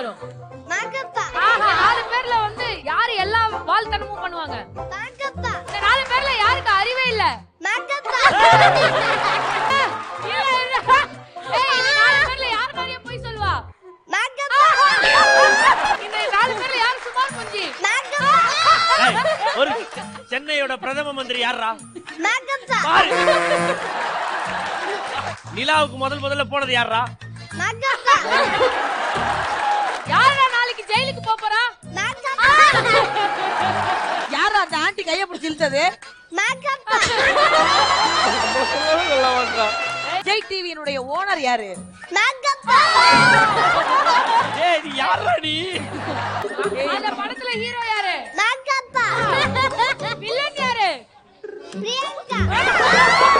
வரும் மாக்கப்பா ஆஹா நாலு பேர்ல வந்து யாரு எல்லா வாழ்த்தனமும் பண்ணுவாங்க மாக்கப்பா இந்த நாலு பேர்ல யாருக்கு அறிவே இல்ல மாக்கப்பா இல்ல, இல்ல. ஏய், இந்த நாலு பேர்ல யார் நிறைய பொய் சொல்லுவா மாக்கப்பா இந்த நாலு பேர்ல யார் சுமார் குஞ்சி மாக்கப்பா ஏய், ஒரு சென்னையோட பிரதம மந்திரி யாரா மாக்கப்பா பாரு நிலாவுக்கு முதல் முதல்ல போனது யாரா மாக்கப்பா யாரா நாளைக்கு ஜெயிலுக்கு போப் போறா மாக்கப்பா யாரு அந்த ஆண்டி கைய பிடிச்சி இழுத்தது மாக்கப்பா விஜய் டிவியினுடைய ஓனர் யாரு மாக்கப்பா ஏய் நீ யாரா நீ அந்த படத்துல ஹீரோ யாரு மாக்கப்பா வில்லன் யாரு பிரியங்கா